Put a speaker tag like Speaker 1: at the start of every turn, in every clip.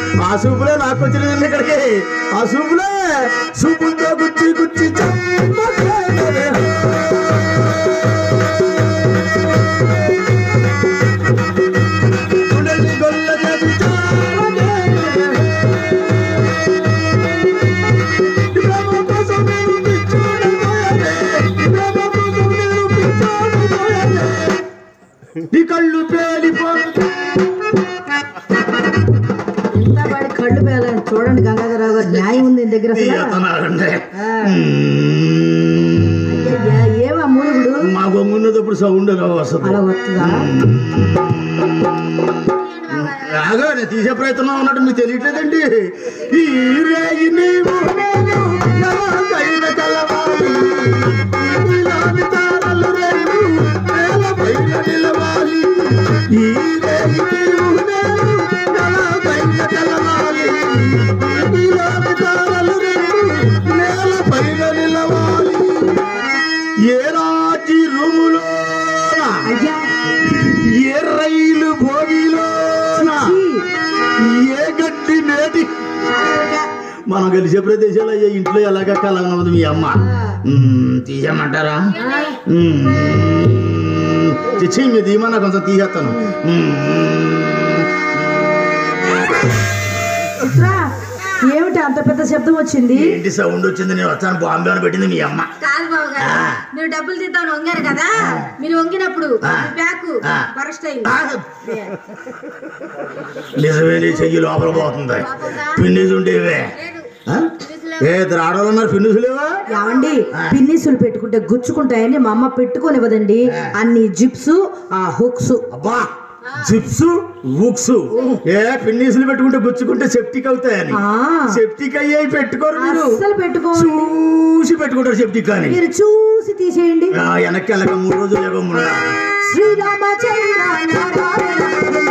Speaker 1: ఆ సూపులే నాకు వచ్చిందండి ఇక్కడికి ఆ సూపులే సూపులతో గుచ్చి గుచ్చి చమ్మకేదనే. గుండెల్ని గొల్ల చేసి చావకేదనే. ప్రేమ కోసం నేను పిచ్చోడిపోయానే. ప్రేమ కోసం నేను పిచ్చోడిపోయానే. నీ కళ్ళు పేలిపో
Speaker 2: ఇంత వాడి కళ్ళు పేలని చూడండి గంగాధరరావు గారు న్యాయం ఉంది ఈయన దగ్గర అసలు
Speaker 1: తీయతనారండి
Speaker 2: ఆ. అయ్యయ్యా, ఏమా మూలుగుడు
Speaker 1: మా బొంగున్నప్పుడు సౌండ్ వస్తుంది
Speaker 2: అలా వస్తుందా
Speaker 1: రాగా నేను తీసే ప్రయత్నం ఉన్నట్టు మీకు తెలియట్లేదండి ఈ రేయి నీవు నేను నమ్మకైన కలవాలి నీలోని తారలు రెండు నేలపైన నిలవాలి ఈ రేయి నీవు నేను నమ్మకైన కలవాలి నీలోని తారలు రెండు నేలపైన నిలవాలి ఏ రాజీ రూములో
Speaker 2: అయ్యా
Speaker 1: ఏ రైలు భోగిలోన
Speaker 2: ఛీ,
Speaker 1: ఏ గట్టి నేటి
Speaker 2: చాలుగా.
Speaker 1: మనం గెలిచే ప్రదేశాలు అయ్యే ఇంట్లో ఎలాగ కలంగా ఉంది మీ అమ్మ మ్మ్, తీయమంటారా
Speaker 2: ఆ,
Speaker 1: మ్మ్. చిచ్చి మీ ధీమా కొంచెం తీసేస్తాను మ్మ్.
Speaker 2: ఉత్రా, ఏమిటి అంత పెద్ద శబ్దం వచ్చింది
Speaker 1: ఏంటి సౌండ్ వచ్చింది నేను వచ్చాను బాంబే అని పెట్టింది మీ అమ్మ
Speaker 3: కాదు బాబు గారు
Speaker 1: ఆ.
Speaker 3: మీరు డబ్బులు తీద్దామని వంగారు కదా మీరు వంగినప్పుడు
Speaker 1: ఆ.
Speaker 3: మీ బ్యాగ్
Speaker 1: ఆ.
Speaker 3: బరస్ట్ అయింది
Speaker 1: ఆ, నిజమే నీ చెయ్యి లోపల పోతుంది పిన్నిస్ ఉండేవే
Speaker 3: లేదు
Speaker 1: ఆ? ఏ ఆడవాళ్ళు ఉన్నారు పిన్నిస్ లేవా
Speaker 2: ఏమండి పిన్నిసులు పెట్టుకుంటే గుచ్చుకుంటాయని మా అమ్మ పెట్టుకోనివ్వదండి అన్ని జిప్స్ ఆ హుక్స్
Speaker 1: అబ్బా జిప్స్ బుక్స్ ఏ పిన్నీసులు పెట్టుకుంటే గుచ్చుకుంటే సెప్టిక్ అవుతాయని
Speaker 2: ఆ.
Speaker 1: సెప్టిక్ అయ్యాయి పెట్టుకోరు మీరు
Speaker 2: అస్సలు పెట్టుకోండి
Speaker 1: చూసి పెట్టుకుంటారు సెప్టిక్ అని
Speaker 2: మీరు చూసి తీసేయండి
Speaker 1: ఆ, వెనక్కి వెళ్ళక మూడు రోజులు లేకుండా
Speaker 2: శ్రీరామచంద్ర నారాయణ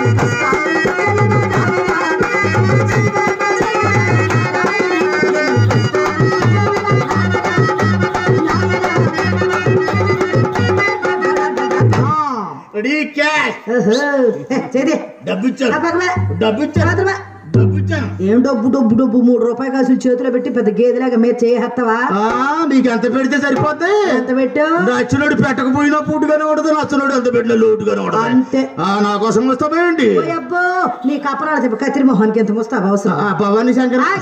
Speaker 1: రెడీ క్యాష్
Speaker 2: చేది
Speaker 1: డబ్బు ఇచ్చాను డబ్బు ఇచ్చాను డబ్బు ఇచ్చాను
Speaker 2: ఏం డబ్బు డబ్బు డబ్బు మూడు రూపాయలు కాసులు చేతిలో పెట్టి పెద్ద గేదెలాగా మీరు చేయహత్తవా
Speaker 1: ఆ, నీకు ఎంత పెడితే సరిపోతే
Speaker 2: ఎంత పెట్టావు
Speaker 1: నచ్చినోడు పెట్టకపోయినా పూటుగానే ఉండదు నచ్చినోడు ఎంత పెట్టినా లోటుగానే ఉండదు
Speaker 2: అంతే.
Speaker 1: ఆ, నా కోసం వస్తామేంటి
Speaker 2: ఓయ్ అబ్బో నీ కపరాలు చెప్పి కత్తిరి మొహానికి ఎంత ముస్తాబు అవసరం
Speaker 1: ఆ, భవానీ శంకర్
Speaker 2: ఆయ్.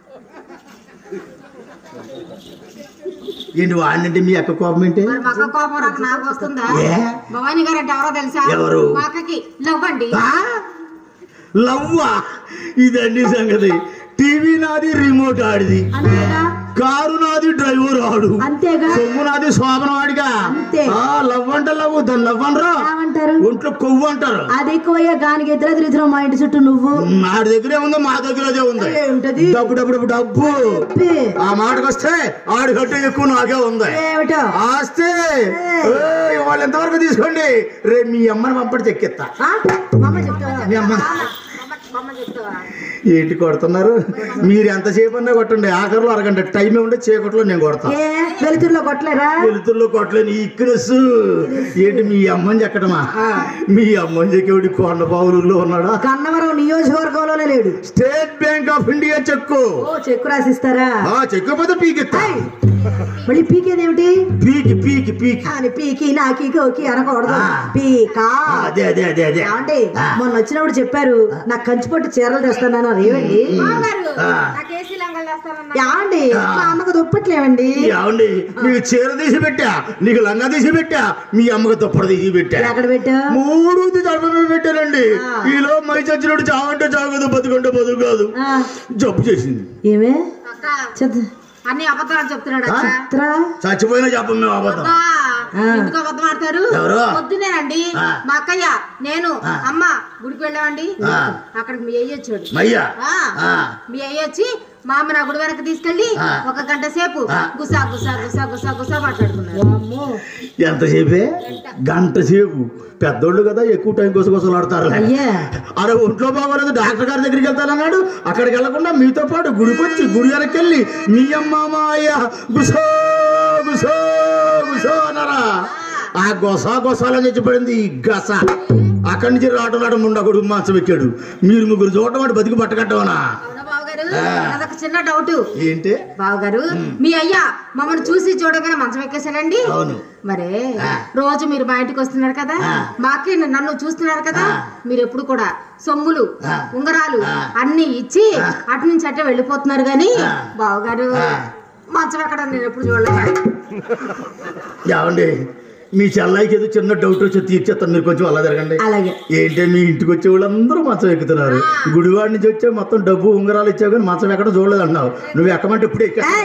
Speaker 1: ఏంటి వాడినంటే మీ అక్క కోపం ఏంటి
Speaker 3: మరి మా అక్క కోపం రాక నాకు వస్తుందా
Speaker 1: ఏ?
Speaker 3: భవానీ గారు అంటే ఎవరో తెలుసా
Speaker 1: ఎవరు?
Speaker 3: మా అక్కకి లవ్వండి
Speaker 1: ఆ? లవ్వా ఇదండి సంగతి టీవీ నాది రిమోట్ ఆడిది
Speaker 2: అంతేగా
Speaker 1: కారు నాది డ్రైవర్ ఆడు
Speaker 2: అంతేగా
Speaker 1: సొమ్ము నాది శోభన వాడిగా
Speaker 2: అంతే.
Speaker 1: ఆ లవ్ అంటే లవ్ దాన్ని లవ్ అనరా
Speaker 2: ఏమంటారు
Speaker 1: ఒంట్లో కొవ్వు అంటారు
Speaker 2: అది ఎక్కువయ్యా గానికి ఎదురు తిరుగుతున్నావు మా ఇంటి చుట్టూ నువ్వు
Speaker 1: ఆడి దగ్గరే ఉంది మా దగ్గర అదే ఉంది
Speaker 2: ఏమిటది
Speaker 1: డబ్బు డబ్బు డబ్బు డబ్బు
Speaker 2: పే.
Speaker 1: ఆ మాటకు వస్తే ఆడి కంటే ఎక్కువ నాకే ఉంది
Speaker 2: ఏమిటో
Speaker 1: ఆస్తే ఏయ్, వాళ్ళు ఎంతవరకు తీసుకోండి రేపు మీ అమ్మని పంపడి చెక్కిస్తా
Speaker 2: ఆ? మా అమ్మ చెప్తావా
Speaker 1: మీ అమ్మ
Speaker 3: బొమ్మ చెప్తావా
Speaker 1: ఏంటి కొడుతున్నారు మీరు ఎంతసేపు అన్నా కొట్టండి ఆఖరిలో అరగంట టైం ఉంటే చీకట్లో నేను కొడతా
Speaker 2: ఏ వెలుతురులో కొట్టలేరా
Speaker 1: వెలుతుల్లో కొట్టలేని ఈక్నెస్ ఏంటి మీ అమ్మని చెక్కడమా మీ అమ్మని చెక్కేవాడి కొండ బావులూరులో ఉన్నాడా
Speaker 2: గన్నవరం నియోజకవర్గంలోనే లేడు
Speaker 1: state bank of India cheque
Speaker 2: ఓ చెక్కు రాసిస్తారా
Speaker 1: ఆ చెక్కుపోతే పీకెత్తా
Speaker 2: ఏయ్, మళ్ళీ పీకేదేమిటి
Speaker 1: పీకి పీకి పీకి
Speaker 2: అని పీకి నాకి కోకి అనకూడదు
Speaker 1: ఆ.
Speaker 2: పీకా
Speaker 1: అదే అదే అదే అదే
Speaker 2: ఏమండి
Speaker 1: ఆ.
Speaker 2: మొన్న వచ్చినప్పుడు చెప్పారు నాకు కంచిపట్టు చీరలు తెస్తానన్నారు ఏమండి
Speaker 3: బావగారు
Speaker 1: ఆ.
Speaker 3: నాకు ఏసీ లంగలు వేస్తానన్నా
Speaker 2: ఏమండి
Speaker 1: ఆ.
Speaker 2: మా అమ్మకు దుప్పట్లేవండి
Speaker 1: ఏమండి నీకు చీర తీసి పెట్టా నీకు లంగా తీసి పెట్టా మీ అమ్మకి దుప్పటి తీసి పెట్టా
Speaker 2: ఎక్కడ పెట్టా
Speaker 1: మూడు తడప మీద పెట్టానండి
Speaker 2: ఆ.
Speaker 1: ఈలో మై చచ్చినోడు చావంటే చావదు బతుకుంటే బతుకు కాదు
Speaker 2: ఆ,
Speaker 1: జబ్బు చేసింది
Speaker 2: ఏమే
Speaker 3: అక్క
Speaker 2: చెత్త
Speaker 3: అన్ని అబద్ధాలు చెప్తున్నాడు
Speaker 1: ఆ?
Speaker 3: అక్క
Speaker 2: చిత్రా
Speaker 1: చచ్చిపోయినా చెప్పం మేము అబద్ధం
Speaker 3: అబ్బా,
Speaker 2: ఆ.
Speaker 3: ఎందుకు అబద్ధం ఆడతారు
Speaker 1: ఎవరు?
Speaker 3: పొద్దునేనండి
Speaker 1: ఆ.
Speaker 3: మా అక్కయ్య నేను
Speaker 1: ఆ.
Speaker 3: అమ్మ గుడికి వెళ్ళామండి
Speaker 1: ఆ.
Speaker 3: అక్కడికి మీ అయ్య వచ్చాడు
Speaker 1: మయ్యా
Speaker 3: ఆ.
Speaker 1: ఆ.
Speaker 3: మీ అయ్య వచ్చి మా అమ్మ నా గుడి వరకు తీసుకెళ్ళి
Speaker 1: ఆ.
Speaker 3: ఒక గంట సేపు
Speaker 1: ఆ.
Speaker 3: గుసా గుసా గుసా గుసా గుసా మాట్లాడుకున్నారు
Speaker 2: అమ్మో
Speaker 1: ఎంతసేపే గంట సేపు పెద్దోళ్ళు కదా ఎక్కువ టైం కోసం కోసం ఆడతారు
Speaker 2: అయ్యా
Speaker 1: అరే ఒంట్లో బాగోలేదు డాక్టర్ గారి దగ్గరికి వెళ్తానన్నాడు అక్కడికి వెళ్లకుండా మీతో పాటు గుడికి వచ్చి గుడి వెనక్కి వెళ్ళి మీ అమ్మ మాయ గుసో గుసో గుసో అన్నారా ఆ గొస గొసాలని చచ్చిపోయింది ఈ గస అక్కడి నుంచి రావటం రావడం ముండా కొడుకు మంచం ఎక్కాడు మీరు ముగ్గురు చూడటం వాడు బతికి పట్టకట్టవనా
Speaker 3: అవునా బావగారు
Speaker 1: ఆ.
Speaker 3: నాదొక చిన్న డౌట్
Speaker 1: ఏంటి
Speaker 3: బావగారు మీ అయ్యా మమ్మల్ని చూసి చూడగానే మంచం ఎక్కేసాడండి
Speaker 1: అవును
Speaker 3: మరే
Speaker 1: ఆ.
Speaker 3: రోజు మీరు మా ఇంటికి వస్తున్నారు కదా
Speaker 1: ఆ.
Speaker 3: మాకే నన్ను చూస్తున్నారు కదా
Speaker 1: ఆ.
Speaker 3: మీరు ఎప్పుడు కూడా సొమ్ములు
Speaker 1: ఆ.
Speaker 3: ఉంగరాలు
Speaker 1: ఆ.
Speaker 3: అన్ని ఇచ్చి
Speaker 1: ఆ.
Speaker 3: అటు నుంచి అట్టే వెళ్ళిపోతున్నారు గాని
Speaker 1: ఆ.
Speaker 3: బావగారు
Speaker 1: ఆ.
Speaker 3: మంచం ఎక్కడ నేను ఎప్పుడు చూడలేదు
Speaker 1: ఏమండి మీ చెల్లాయికి ఏదో చిన్న డౌట్ వచ్చి తీర్చేస్తాను మీరు కొంచెం అలా జరగండి
Speaker 2: అలాగే
Speaker 1: ఏంటి మీ ఇంటికి వచ్చే వాళ్ళందరూ మంచం ఎక్కుతున్నారు గుడివాడి నుంచి వచ్చే మొత్తం డబ్బు ఉంగరాలు ఇచ్చావు కానీ మంచం ఎక్కడ చూడలేదు అన్నావు నువ్వు ఎక్కమంటే ఇప్పుడే ఎక్కా
Speaker 2: ఏయ్!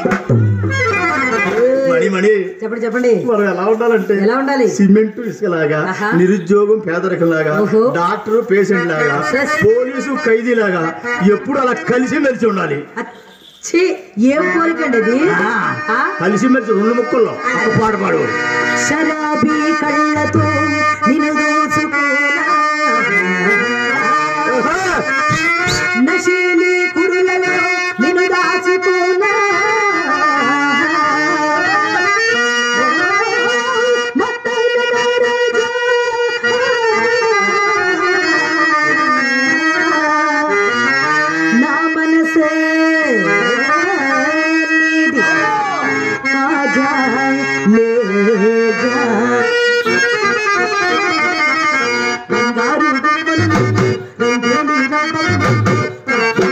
Speaker 1: మణి మణి
Speaker 2: చెప్పండి చెప్పండి
Speaker 1: మనం ఎలా ఉండాలంటే
Speaker 2: ఎలా ఉండాలి?
Speaker 1: సిమెంట్ ఇసుకలాగా
Speaker 2: ఆహా.
Speaker 1: నిరుద్యోగం పేదరికం లాగా
Speaker 2: ఓహో.
Speaker 1: డాక్టర్ పేషెంట్ లాగా
Speaker 2: Yes.
Speaker 1: పోలీసు ఖైదీ లాగా ఎప్పుడు అలా కలిసి మెలిసి ఉండాలి
Speaker 2: అచ్చి ఏం పోలికండి అది
Speaker 1: ఆ,
Speaker 2: ఆ?
Speaker 1: కలిసి మెలిసి రెండు ముక్కల్లో ఒక పాట పాడు
Speaker 2: శరాబీ కళ్ళతో నిన్ను దోచుకోనా
Speaker 1: ఓహో!
Speaker 2: నశీలి కురులలో నిన్ను దాచుకోనా మొత్తైన నవరాజా. నా మనసే నీది ఆజా లే జా బంగారు గుమ్మలు రంగోలి రంగులు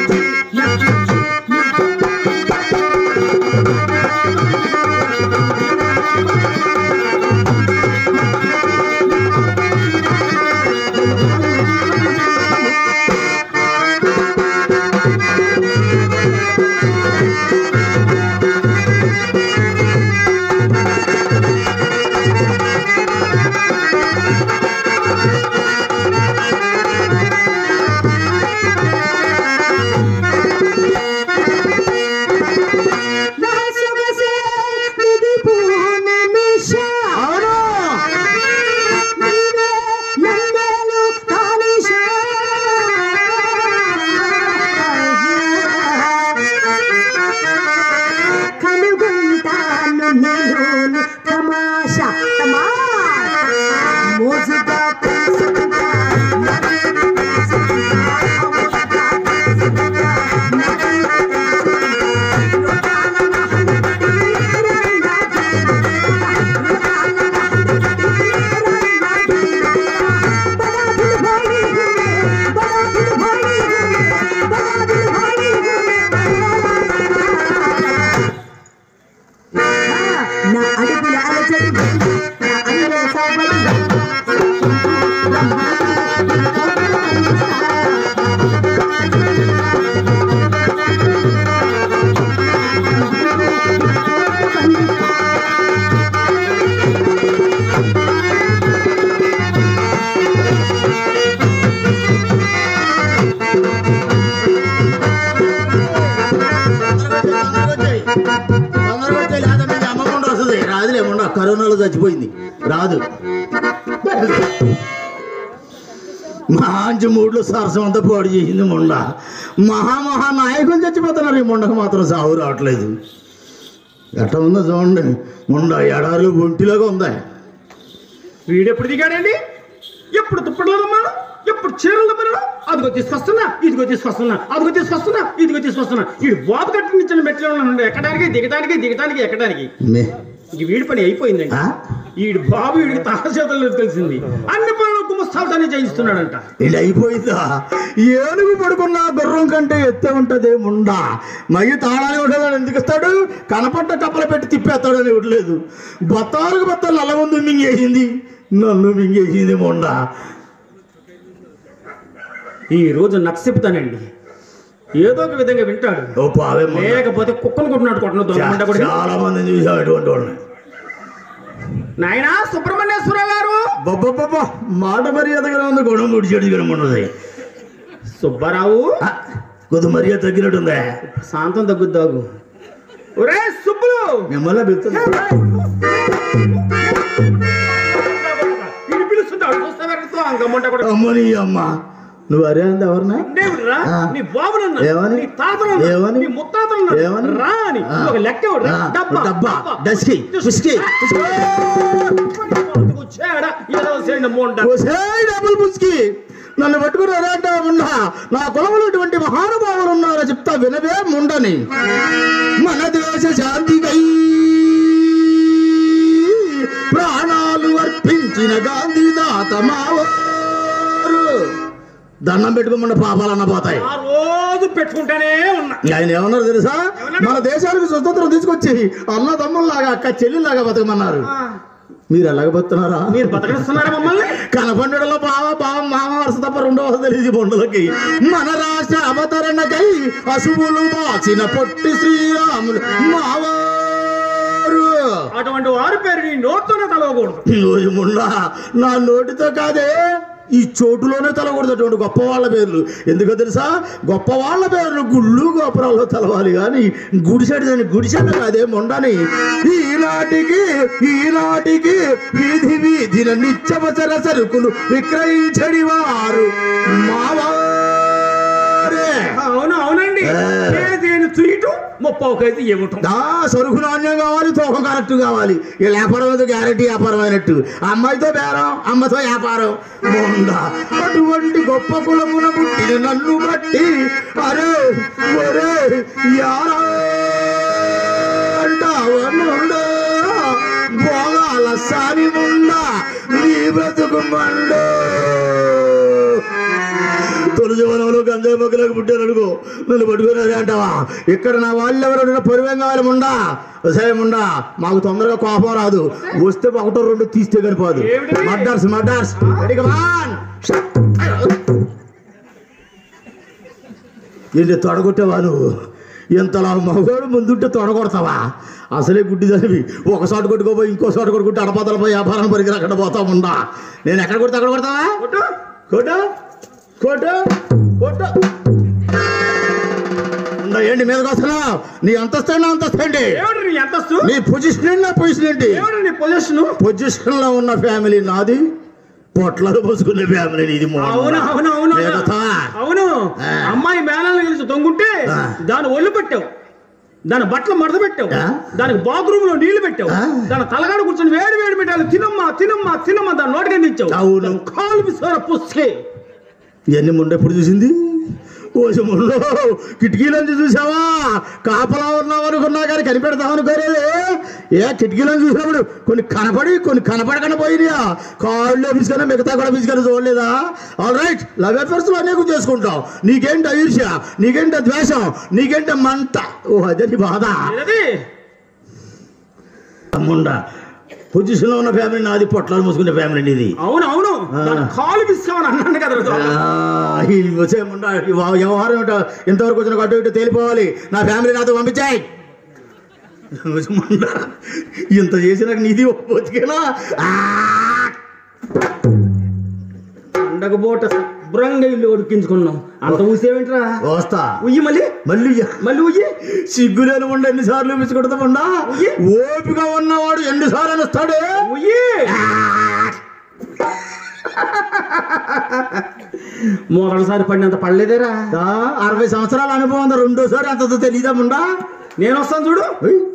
Speaker 2: నా సొగసే నిగిపోన నిష
Speaker 1: అవును
Speaker 2: నీవే నందలు తానిష కనుగొంటాను నీలోని తమాషా తమాషా మోజుగా తెలుసుకుంటా నన్ను తెలుసుకుంటా మోజుగా తెలుసుకుంటా నన్ను నా అడుగుల అలజడి నా అడుగుల సాబడి
Speaker 1: అమ్మకుండా వస్తుంది రాదులే మొన్న కరోనాలో చచ్చిపోయింది రాదు మంచి మూడ్లో సరసం అంతా పాడు చేసింది మొండ మహా మహా నాయకులు చచ్చిపోతున్నారు ఈ మొండకు మాత్రం సాగు రావట్లేదు ఎట్లా ఉందో చూడండి మొండ ఎడారిలో ఒంటిలాగా ఉందా
Speaker 4: వీడెప్పుడు దిగాడండి ఎప్పుడు దుప్పట్లో దమ్మాడు ఎప్పుడు చీరలు దమ్మాడు అదిగో తీసుకొస్తున్నా ఇదిగో తీసుకొస్తున్నా అదిగో తీసుకొస్తున్నా ఇదిగో తీసుకొస్తున్నా వీడు బాబు కట్టినిచ్చిన మెట్లు ఉన్నాడు ఎక్కడానికి దిగడానికి దిగడానికి ఎక్కడానికి
Speaker 1: మే
Speaker 4: ఇంక వీడి పని అయిపోయిందండి
Speaker 1: ఆ?
Speaker 4: వీడి బాబు వీడికి తాళచేతల్లో తెలిసింది అన్ని పనులు గుమస్తాలతోనే చేయిస్తున్నాడంట
Speaker 1: ఇది అయిపోయిందా ఏనుగు పడుకున్న గుర్రం కంటే ఎత్తే ఉంటది ముండా మగి తాళాలు ఇవ్వడం ఎందుకు ఇస్తాడు కనపడ్డ కప్పలు పెట్టి తిప్పేస్తాడని ఇవ్వట్లేదు బత్తాలకు బత్తాలు నల్ల ముందు మింగేసింది నన్ను మింగేసింది ముండా
Speaker 4: ఈ రోజు నచ్చచెప్తానండి ఏదో ఒక విధంగా వింటాడు
Speaker 1: ఓ పావే ముండా.
Speaker 4: లేకపోతే కుక్కను కొట్టినట్టు కొట్టిన దొంగ
Speaker 1: చా-
Speaker 4: కూడా
Speaker 1: చాలా మందిని చూసాం అటువంటి వాళ్ళని
Speaker 4: నాయనా సుబ్రహ్మణ్యేశ్వర గారు
Speaker 1: బొబ్బబ్బబ్బ మాట మర్యాదగా ఉంది గుణం గుడి చెడు ఉన్నది
Speaker 4: సుబ్బారావు
Speaker 1: కొద్ది మర్యాద తగ్గినట్టుందే
Speaker 4: శాంతం తగ్గుద్దాగు ఒరే సుబ్బులు
Speaker 1: మిమ్మల్ని బిత్తుంది
Speaker 4: ఇది పిలుస్తుంటాడు చూస్తే వెళ్తూ అంగమ్మంట కూడా
Speaker 1: అమ్మని అమ్మ నువ్వు అరే అంది ఎవరినా
Speaker 4: ఉండేవిడ్రా
Speaker 1: ఆ.
Speaker 4: నీ బాబునన్నా
Speaker 1: ఏమని?
Speaker 4: నీ తాతనన్నా
Speaker 1: ఏమని?
Speaker 4: నీ ముత్తాతనన్నా
Speaker 1: ఏమని?
Speaker 4: రా అని
Speaker 1: ఆ.
Speaker 4: ఒక లెక్క ఇవ్వడురా.
Speaker 1: ఆ,
Speaker 4: డబ్బా
Speaker 1: డబ్బా, డస్కీ, విస్కీ, విస్కీ.
Speaker 4: వచ్చాడా ఏదో సేండి మోండ
Speaker 1: ఒసేయ్ డబుల్ ముస్కి నన్ను పట్టుకుని ఎలాంటా ఉండా నా కులములు ఇటువంటి మహానుభావులు ఉన్నారో చెప్తా వినవే ముండని మన దేశ శాంతికై ప్రాణాలు అర్పించిన గాంధీ తాత మావారు దండం పెట్టుకోమన్న పాపాలన్న పోతాయి
Speaker 4: ఆ రోజు పెట్టుకుంటానే ఉన్నా
Speaker 1: ఆయన ఏమన్నారు తెలుసా మన దేశానికి స్వతంత్రం తీసుకొచ్చి అన్న తమ్ముల్లాగా అక్క చెల్లిలాగా బతకమన్నారు
Speaker 4: ఆ,
Speaker 1: మీరు ఎలాగ బతున్నారా
Speaker 4: మీరు బతకనిస్తున్నారా మమ్మల్ని
Speaker 1: కనపండులో బావ బావ మామ వరుస తప్ప రెండో వరుస తెలియదు బొండలకి మన రాష్ట్ర అవతరణకై అశువులు బాచిన పొట్టి శ్రీరాములు మావారు
Speaker 4: అటువంటి వారి పేరు నీ నోట్తోనే తలవకూడదు
Speaker 1: రోజు మున్నా నా నోటితో కాదే ఈ చోటులోనే తలకూడదు అటువంటి గొప్ప వాళ్ళ పేర్లు ఎందుకో తెలుసా గొప్ప వాళ్ళ పేర్లు గుళ్ళు గోపురాల్లో తలవాలి కానీ గుడిసెడు దాని గుడిసెడు కాదే మొండని ఈనాటికి ఈనాటికి వీధి వీధిన నిత్యవసర సరుకులు విక్రయించడి వారు మావారే
Speaker 4: అవును అవునండి
Speaker 1: ఆ.
Speaker 4: కేజీని చుయ్యటం ముప్పావు కేజీ ఇవ్వటం
Speaker 1: ఆ సరుకు నాణ్యం కావాలి తూకం కరెక్ట్ కావాలి ఈ వ్యాపారం అయితే గ్యారెంటీ వ్యాపారం అయినట్టు అమ్మాయితో బేరం అమ్మతో వ్యాపారం మొండ అటువంటి గొప్ప కులమున పుట్టిన నన్ను బట్టి అరే ఒరే యారా అంటావా మొండ భోగాల సాని ముండ నీ బ్రతుకు మండ తొలి వనంలో గంజాయి మొక్కలకు పుట్టాను అనుకో నన్ను పట్టుకునేది అంటావా ఇక్కడ నా వాళ్ళు ఎవరు పొరివేం కావాలి ముండా వ్యవసాయం ఉండా మాకు తొందరగా కోపం రాదు వస్తే ఒకటో రెండు తీస్తే కనిపోదు
Speaker 4: ఏమిటి?
Speaker 1: మడ్డార్స్ మడ్డార్స్ రెడీ కమాన్ ఏంటి తొడగొట్టేవా నువ్వు ఇంతలా మగవాడు ముందుంటే తొడగొడతావా అసలే గుడ్డిదానివి ఒక చోట కొట్టుకోపోయి ఇంకో చోట కొట్టుకుంటే అడపాతలపై వ్యాపారం పరిగిన అక్కడ పోతా ఉండా నేను ఎక్కడ కొడితే అక్కడ కొడతావా
Speaker 4: కొట్టు.
Speaker 1: కోట కోట కోట ఉందా ఏంటి మీదకి వస్తున్నావు నీ అంతస్తు నా అంతస్తు ఏంటి
Speaker 4: ఏమిటి నీ అంతస్తు
Speaker 1: నీ పొజిషన్ నా పొజిషన్ ఏంటి
Speaker 4: ఏమిటి నీ పొజిషన్
Speaker 1: పొజిషన్ లో ఉన్న ఫ్యామిలీ నాది పొట్లలో పోసుకునే ఫ్యామిలీ నీది మోహన్.
Speaker 4: అవును అవును అవును
Speaker 1: మిగతా?
Speaker 4: అవును
Speaker 1: ఆ.
Speaker 4: అమ్మాయి మేళాలను కలిసి తొంగుంటే
Speaker 1: ఆ.
Speaker 4: దాని ఒళ్ళు పెట్టావు దాని బట్టలు మడత పెట్టావు
Speaker 1: ఆ.
Speaker 4: దానికి బాత్రూమ్ లో నీళ్లు పెట్టావు
Speaker 1: ఆ.
Speaker 4: దాని తలగాడ కూర్చొని వేడి వేడి పెట్టాలి తినమ్మా తినమ్మా తినమ్మా దాని నోటికి అందించావు
Speaker 1: అవును.
Speaker 4: దాని కాలు పిసార పుస్తే
Speaker 1: ఇవన్నీ ముండ ఎప్పుడు చూసింది ఓసి ముందు కిటికీలోంచి చూసావా కాపలా ఉన్నావు అనుకున్నా కానీ కనిపెడతావు అనుకోలేదు ఏ కిటికీలోంచి చూసినప్పుడు కొన్ని కనపడి కొన్ని కనపడకుండా పోయినాయా కాళ్ళు పిసుకొని మిగతా కూడా పిసుకొని చూడలేదా ఆల్ రైట్ లవ్ అఫేర్స్ అనేకం చేసుకుంటావు నీకేంటి ఈర్ష్య నీకేంటి ద్వేషం నీకేంటి మంట ఓ అదే నీ బాధ
Speaker 4: ఏదది?
Speaker 1: ముండ పొజిషన్లో ఉన్న ఫ్యామిలీ నాది పొట్లాలు మూసుకునే ఫ్యామిలీ నీది
Speaker 4: అవును అవును
Speaker 1: ఆ.
Speaker 4: దాని కాలు పిసామని అన్నాను కదా
Speaker 1: ఆ, ఈ వచ్చేయకుండా ఈ వా- వ్యవహారం ఏంటో ఇంతవరకు వచ్చిన అటు ఇటు తేలిపోవాలి నా ఫ్యామిలీ నాతో పంపించాయి వచ్చేయమండా. ఇంత చేసినాక నీది బతికేనా
Speaker 4: పండగ శుభ్రంగా ఇల్లు ఉడికించుకున్నాం అంత ఊసేవేంట్రా
Speaker 1: వస్తా
Speaker 4: ఉయ్యి మళ్ళీ
Speaker 1: మళ్ళీ
Speaker 4: మళ్ళీ ఉయ్యి
Speaker 1: సిగ్గులేని ఉండ ఎన్నిసార్లు పిచ్చుకొడతామండా
Speaker 4: ఉయ్యి.
Speaker 1: ఓపిక ఉన్నవాడు ఎన్నిసార్లు వస్తాడు
Speaker 4: ఉయ్యి మొదటిసారి పడినంత పడలేదేరా
Speaker 1: ఆ, అరవై సంవత్సరాల అనుభవం ఉంది రెండోసారి అంత తెలియదాముండా
Speaker 4: నేను వస్తాను చూడు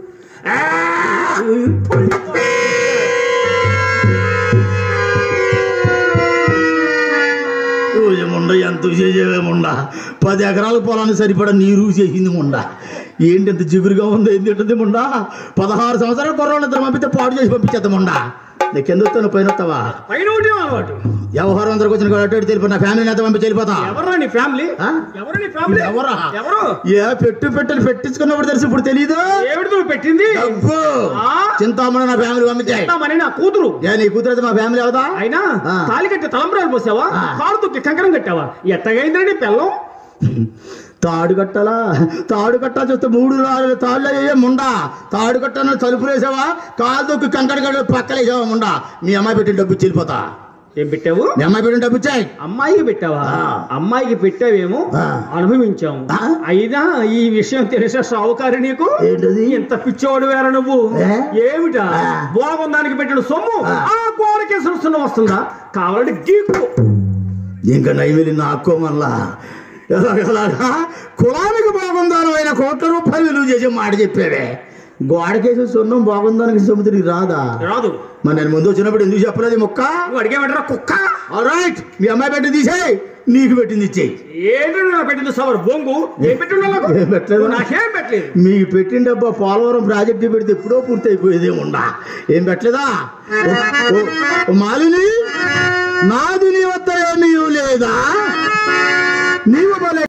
Speaker 1: ముండ ఎంత చేసేవేముండా పది ఎకరాల పొలానికి సరిపడా నీరు చేసింది ముండ ఏంటి ఎంత జిగురుగా ఉందో ఏంటి ఉంటుంది ముండా పదహారు సంవత్సరాల కుర్రాళ్ళు ఇద్దరు పంపితే పాడు చేసి పంపించేద్దాం ముండా నీకు ఎందుకు వస్తాను పైన వస్తావా
Speaker 4: పైన ఒకటి అలవాటు
Speaker 1: వ్యవహారం అందరికి వచ్చిన కూడా అటు ఇటు తెలిపి నా ఫ్యామిలీ నేత పంపించి వెళ్ళిపోతా
Speaker 4: ఎవరా నీ ఫ్యామిలీ
Speaker 1: ఆ?
Speaker 4: ఎవరు నీ ఫ్యామిలీ
Speaker 1: ఎవరా?
Speaker 4: ఎవరు
Speaker 1: ఏ పెట్టు పెట్టని పెట్టించుకున్నప్పుడు తెలిసి ఇప్పుడు తెలియదు
Speaker 4: ఏమిటి నువ్వు పెట్టింది
Speaker 1: డబ్బు
Speaker 4: ఆ?
Speaker 1: చింతామణి నా ఫ్యామిలీ పంపించాయి
Speaker 4: మరి నా కూతురు
Speaker 1: ఏ నీ కూతురు అయితే మా ఫ్యామిలీ అవుతా
Speaker 4: అయినా
Speaker 1: ఆ.
Speaker 4: తాలి కట్టి తలంబరాలు పోసావా
Speaker 1: ఆ.
Speaker 4: కాలు తొక్కి కంకరం కట్టావా ఎట్టగైందండి పెళ్ళం
Speaker 1: తాడు కట్టాలా తాడు కట్టా చూస్తే మూడు నాలుగు తాళ్ళు అయ్యే ముండా తాడు కట్టను తలుపులు వేసావా కాలు దొక్కి కంకర గడ్డ పక్కన వేసావా ముండా మీ అమ్మాయి పెట్టిన డబ్బు ఇచ్చి వెళ్ళిపోతా
Speaker 4: ఏం పెట్టావు
Speaker 1: మీ అమ్మాయి పెట్టిన డబ్బు ఇచ్చాయి
Speaker 4: అమ్మాయికి పెట్టావా
Speaker 1: ఆ.
Speaker 4: అమ్మాయికి పెట్టావేమో
Speaker 1: ఆ.
Speaker 4: అనుభవించాము
Speaker 1: ఆ?
Speaker 4: అయినా ఈ విషయం తెలిసే సావుకారి నీకు
Speaker 1: ఏంటది
Speaker 4: ఎంత పిచ్చోడు వేర నువ్వు
Speaker 1: ఏ?
Speaker 4: ఏమిటా
Speaker 1: ఆ.
Speaker 4: భోగం దానికి పెట్టిన సొమ్ము
Speaker 1: ఆ.
Speaker 4: ఆ గోడకే సున్న వస్తుందా కావాలంటే గీక్కు
Speaker 1: ఇంకా నైవేలి నాక్కోమల్లా ఎలాగ ఎలాగా కులానికి బాగుందాను అయిన కోట్ల రూపాయలు విలువ చేసే మాట చెప్పావే గోడకేసి సున్నం బాగుందానికి సముద్రికి రాదా
Speaker 4: రాదు
Speaker 1: మరి నేను ముందు వచ్చినప్పుడు ఎందుకు చెప్పలేదు ఈ మొక్క
Speaker 4: నువ్వు అడిగేమంటారా కుక్క
Speaker 1: రైట్ మీ అమ్మాయి పెట్టి తీసేయ్ నీకు పెట్టింది ఇచ్చేయి
Speaker 4: ఏంటంటే నా పెట్టింది సవర్ బొంగు ఏం పెట్టున్నా నాకు
Speaker 1: ఏం పెట్టలేదు?
Speaker 4: నువ్వు నాకేం పెట్టలేదు
Speaker 1: మీకు పెట్టిన డబ్బా పోలవరం ప్రాజెక్టు పెడితే ఎప్పుడో పూర్తి అయిపోయేదే ఉండా ఏం పెట్టలేదా ఓ- ఓ- ఓ మాలిని నాది నీ వద్ద ఏమీ లేదా నీవు భలే